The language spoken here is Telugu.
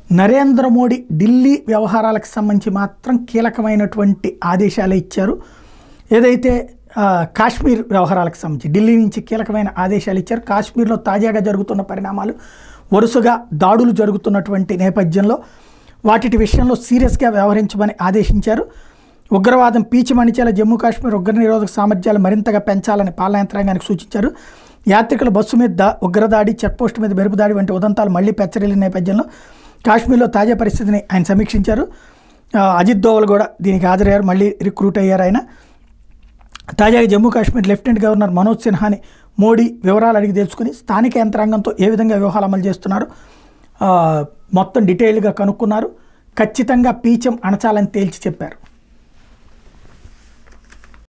నరేంద్ర మోడీ ఢిల్లీ వ్యవహారాలకు సంబంధించి మాత్రం కీలకమైనటువంటి ఆదేశాలు ఇచ్చారు ఏదైతే ఆ, కాశ్మీర్ వ్యవహారాలకు సంబంధించి ఢిల్లీ నుంచి కీలకమైన ఆదేశాలు ఇచ్చారు కాశ్మీర్లో తాజాగా జరుగుతున్న పరిణామాలు వరుసగా దాడులు జరుగుతున్నటువంటి నేపథ్యంలో వాటి విషయంలో సీరియస్గా వ్యవహరించమని ఆదేశించారు ఉగ్రవాదం పీచిమణిచేలా జమ్మూ కాశ్మీర్ ఉగ్ర నిరోధక సామర్థ్యాలు మరింతగా పెంచాలని పాలనా యంత్రాంగానికి సూచించారు యాత్రికుల బస్సు మీద దా ఉగ్రదాడి చెక్పోస్ట్ మీద మెరుపు దాడి వంటి ఉదంతాలు మళ్లీ పెచ్చరిల్లిన నేపథ్యంలో కాశ్మీర్లో తాజా పరిస్థితిని ఆయన సమీక్షించారు ఆ, అజిత్ దోవల్ కూడా దీనికి హాజరయ్యారు మళ్ళీ రిక్రూట్ అయ్యారు ఆయన తాజాగా జమ్మూ కాశ్మీర్ లెఫ్టినెంట్ గవర్నర్ మనోజ్ సిన్హాని మోడీ వివరాలు అడిగి తెలుసుకుని స్థానిక యంత్రాంగంతో ఏ విధంగా వ్యూహాలు అమలు చేస్తున్నారు ఆ, మొత్తం డీటెయిల్గా కనుక్కున్నారు ఖచ్చితంగా పీచం అణచాలని తేల్చి చెప్పారు